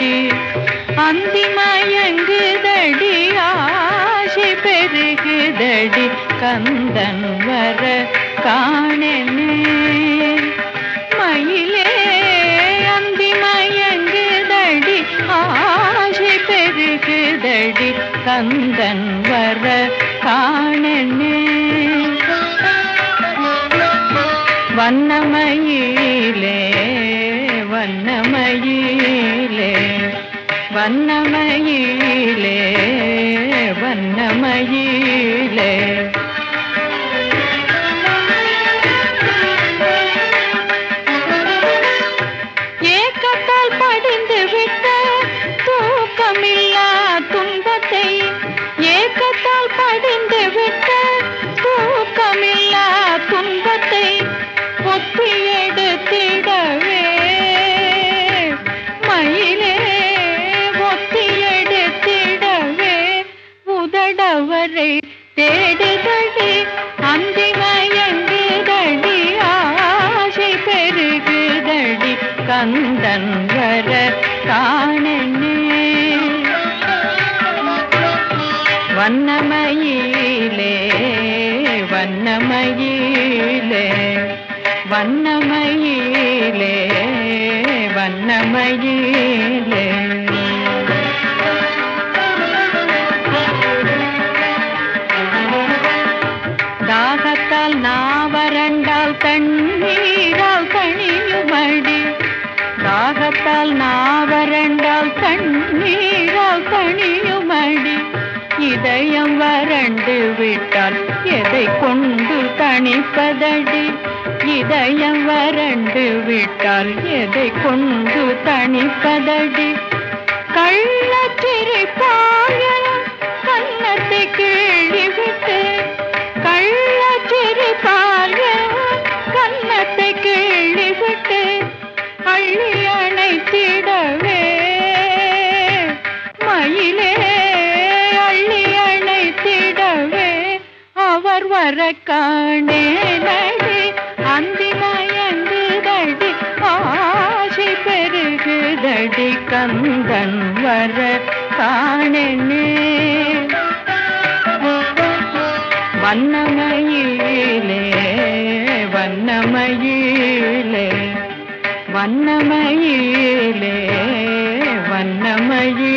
மயங்குதடி அந்தி மயங்குதடி ஆசை பெருகுதடி கந்தன் வர காணனே மயிலே அந்தி மயங்குதடி ஆசை பெருகுதடி கந்தன் வர காணனே வண்ணமயிலே வண்ணமயிலே வண்ணமயிலே வண்ணமயிலே ஏக்கத்தால் படிந்து விட்ட தூக்கமில்லா துன்பத்தை ஏக்கத்தால் படிந்து விட்ட தூக்கமில்லா துன்பத்தை ஒத்தி எடுத்திடவே மயிலே ஒத்தி எடுத்திடவே உதடவரை தேடுதடி அந்தி மயங்குதடி ஆசை பெருகுதடி கந்தன் வர காணனே வண்ணமயிலே வண்ணமயிலே வண்ணமயிலே வண்ணமயிலே தாகத்தால் நாவரண்டால் தண்ணீரால் கணியுமடி தாகத்தால் நாவரண்டால் தண்ணீரால் கணியுமடி இதயம் வறண்டு விட்டால் எதை கொண்டு தணிப்பதடி இதயம் வறண்டு விட்டால் எதை கொண்டு தணிப்பதடி கள்ளச்சிரிப்பாய கன்னத்தை கிழிவிட்டு கள்ளச்சிரிப்பாய கன்னத்தை கிழிவிட்டு அள்ளி அணைத்திடவே மயிலே அள்ளி அணைத்திடவே அவர் வர காணே நடி அந்தி மயங்குதடி ஆசை பெருகுதடி கந்தன் வர காணனே வண்ணமயிலே வண்ணமயிலே வண்ணமயிலே வண்ணமயிலே